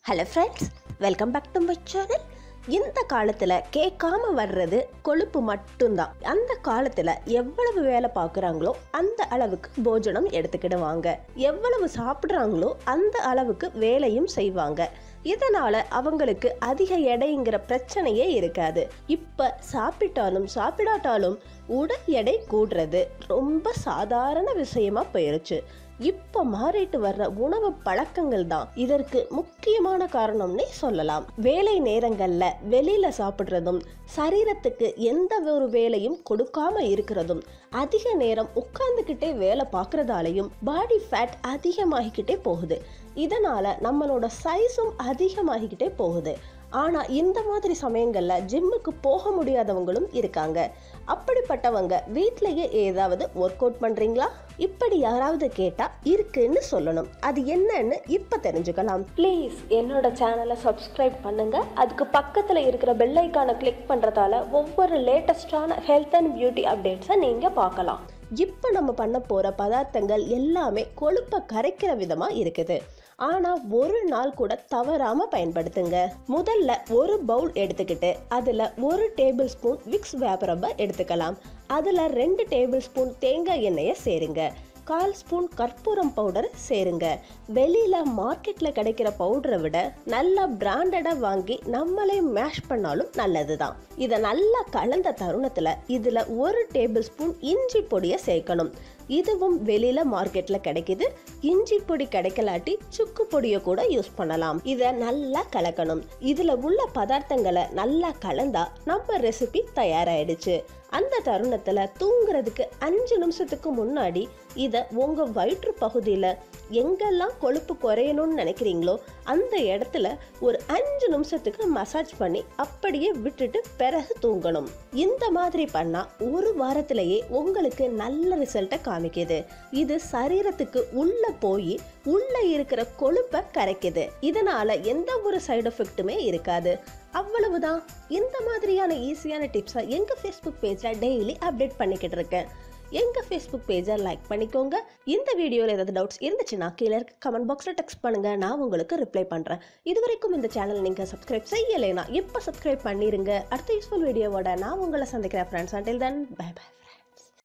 hello friends welcome back to my channel இந்த காலத்தில் கேட்காம வர்றது கொழுப்பு மட்டும்தான் அந்த காலத்தில் எவ்வளவு வேலை பார்க்குறாங்களோ அந்த அளவுக்கு போஜனம் எடுத்துக்கிடுவாங்க எவ்வளவு சாப்பிட்றாங்களோ அந்த அளவுக்கு வேலையும் செய்வாங்க இதனால அவங்களுக்கு அதிக எடைங்கிற பிரச்சனையே இருக்காது இப்ப சாப்பிட்டாலும் சாப்பிடாட்டாலும் உடல் எடை கூடுறது ரொம்ப சாதாரண விஷயமா போயிருச்சு இப்ப மாறிட்டு வர்ற உணவு பழக்கங்கள் தான் இதற்கு முக்கியமான காரணம்னே சொல்லலாம் வேலை நேரங்கள்ல வெளியில சாப்பிடுறதும் சரீரத்துக்கு எந்த ஒரு வேலையும் கொடுக்காம இருக்கிறதும் அதிக நேரம் உட்கார்ந்துக்கிட்டே வேலை பார்க்கறதாலையும் பாடி ஃபேட் அதிகமாகிக்கிட்டே போகுது இதனால நம்மளோட சைஸும் அதிகமாகிக்கிட்டே போகுது ஆனா இந்த மாதிரி சமயங்கள்ல ஜிம்முக்கு போக முடியாதவங்களும் இருக்காங்க அப்படிப்பட்டவங்க வீட்லயே ஏதாவது ஒர்க் அவுட் பண்றீங்களா இப்படி யாராவது கேட்டா இருக்குன்னு சொல்லணும் அது என்னன்னு இப்ப தெரிஞ்சுக்கலாம் ப்ளீஸ் என்னோட சேனலை சப்ஸ்கிரைப் பண்ணுங்க அதுக்கு பக்கத்துல இருக்கிற பெல் ஐக்கானை கிளிக் பண்றதால ஒவ்வொரு லேட்டஸ்டான ஹெல்த் அண்ட் பியூட்டி அப்டேட்ஸை நீங்க பார்க்கலாம் இப்போ நம்ம பண்ண போற பதார்த்தங்கள் எல்லாமே கொழுப்பை கரைக்கிற விதமா இருக்குது ஆனா ஒரு நாள் கூட தவறாம பயன்படுத்துங்க முதல்ல ஒரு பவுல் எடுத்துக்கிட்டு அதுல ஒரு டேபிள் ஸ்பூன் விக்ஸ் வேப்பரப்ப எடுத்துக்கலாம் அதுல ரெண்டு டேபிள் ஸ்பூன் தேங்காய் எண்ணெயை சேருங்க கால் ஸ்பூன் கற்பூரம் பவுடர் சேருங்க வெளியில மார்க்கெட்ல கிடைக்கிற பவுடரை விட நல்லா பிராண்டடா வாங்கி நம்மளே மேஷ் பண்ணாலும் நல்லதுதான் இதை நல்லா கலந்த தருணத்துல இதுல ஒரு டேபிள் ஸ்பூன் இஞ்சி பொடியை சேர்க்கணும் இதுவும் வெளியில மார்க்கெட்ல கிடைக்குது இஞ்சி பொடி கிடைக்கலாட்டி சுக்கு பொடியை கூட யூஸ் பண்ணலாம் இதை நல்லா கலக்கணும் இதுல உள்ள பதார்த்தங்களை நல்லா கலந்தா நம்ம ரெசிபி தயாராயிடுச்சு அந்த தருணத்துல தூங்குறதுக்கு அஞ்சு நிமிஷத்துக்கு முன்னாடி இதை உங்க வயிற்று பகுதியில எங்கெல்லாம் கொழுப்பு குறையணும்னு நினைக்கிறீங்களோ அந்த இடத்துல ஒரு அஞ்சு நிமிஷத்துக்கு மசாஜ் பண்ணி அப்படியே விட்டுட்டு பிறகு தூங்கணும் இந்த மாதிரி பண்ணா ஒரு வாரத்திலேயே உங்களுக்கு நல்ல ரிசல்ட்டை காமிக்குது இது சரீரத்துக்கு உள்ள போய் உள்ள இருக்கிற கொழுப்பை கரைக்குது இதனால எந்த ஒரு சைடு எஃபெக்ட்டுமே இருக்காது அவ்வளவுதான் இந்த மாதிரியான ஈஸியான டிப்ஸை எங்கள் ஃபேஸ்புக் பேஜில் டெய்லி அப்டேட் பண்ணிக்கிட்டு இருக்கேன் எங்கள் ஃபேஸ்புக் பேஜை லைக் பண்ணிக்கோங்க இந்த வீடியோவில் ஏதாவது டவுட்ஸ் இருந்துச்சுன்னா கீழே இருக்க கமெண்ட் பாக்ஸில் டெக்ஸ்ட் பண்ணுங்கள் நான் உங்களுக்கு ரிப்ளை பண்ணுறேன் இது வரைக்கும் இந்த சேனல் நீங்கள் சப்ஸ்கிரைப் செய்யலைன்னா இப்போ சப்ஸ்கிரைப் பண்ணிருங்க அடுத்த யூஸ்ஃபுல் வீடியோவோட நான் உங்களை சந்திக்கிறேன் friends until then bye by